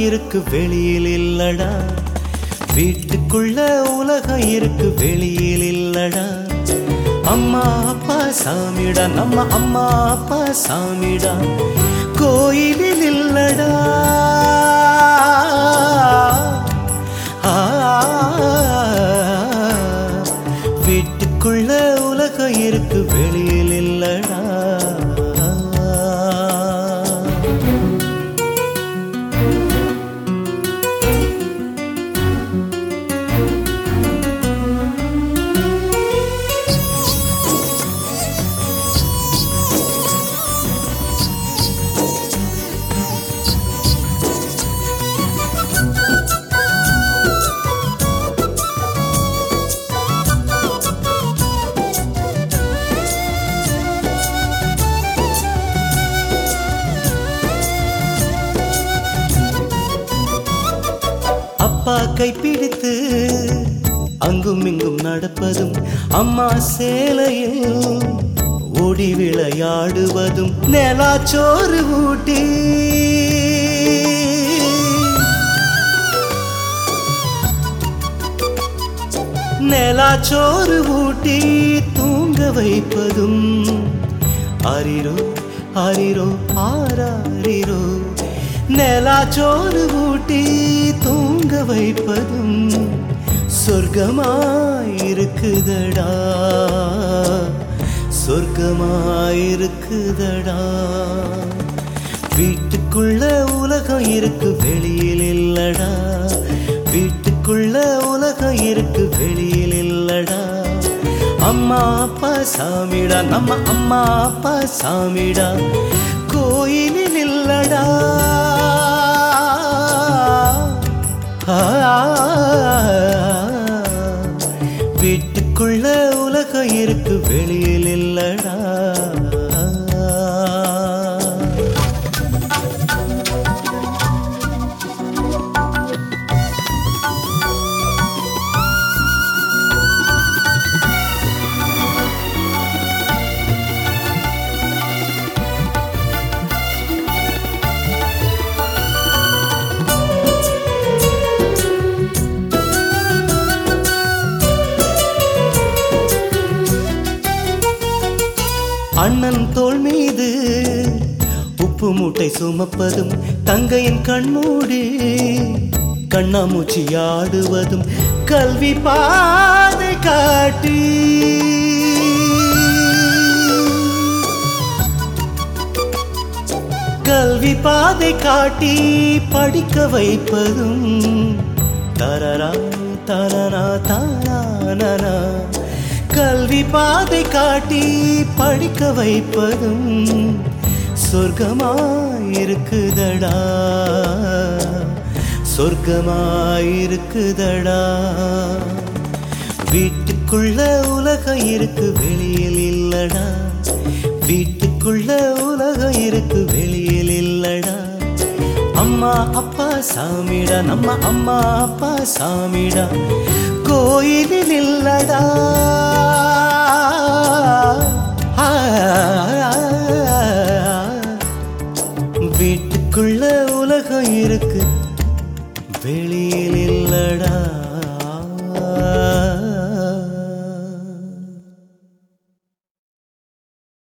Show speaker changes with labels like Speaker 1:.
Speaker 1: இருக்கு வெளியில் இல்லடா வீட்டுக்குள்ள உலகம் இருக்கு வெளியில் இல்லடா அம்மா அப்பா சாமிடா நம்ம அம்மா அப்பா சாமிடா கோயிலில் இல்லடா ஆ, வீட்டுக்குள்ள உலகம் இருக்கு வெளியில் இல்லடா அப்பா கைப்பிடித்து அங்கும் இங்கும் நடப்பதும் அம்மா சேலையில் ஓடி விளையாடுவதும் நிலாச்சோறு ஊட்டி நிலாச்சோறு ஊட்டி தூங்க வைப்பதும் அரிரோ அரிரோ ஆராரிரோ நிலாச்சோறு ஊட்டி தூங்க வைப்பதும் சொர்க்கமாயிருக்குதடா சொர்க்கமாயிருக்குதடா வீட்டுக்குள்ள உலகம் இருக்கு வெளியில் இல்லடா வீட்டுக்குள்ள உலகம் இருக்கு வெளியில் இல்லடா அம்மா அப்பா சாமிடா நம்ம அம்மா அப்பா சாமிடா கோயிலில் இல்லடா ஆ, வீட்டுக்குள்ள உலகம் இருக்கு வெளியில் இல்லடா அண்ணன் தோள் மீது உப்பு மூட்டை சுமப்பதும் தங்கையின் கண்மூடி கண்ணாமூச்சி ஆடுவதும் கல்வி பாதை காட்டி கல்வி பாதை காட்டி படிக்க வைப்பதும் தரரா தரரா தாரானனா கல்வி பாதை காட்டி படிக்க வைப்பதும் சொர்க்கமாயிருக்குதடா சொர்க்கமாயிருக்குதடா வீட்டுக்குள்ள உலகம் இருக்கு வெளியில் இல்லடா வீட்டுக்குள்ள உலகம் இருக்கு வெளியில் இல்லடா அம்மா அப்பா சாமிடா நம்ம அம்மா அப்பா சாமிடா கோயிலில் இல்லடா ஆ, வீட்டுக்குள்ள உலகம் இருக்கு வெளியில் இல்லடா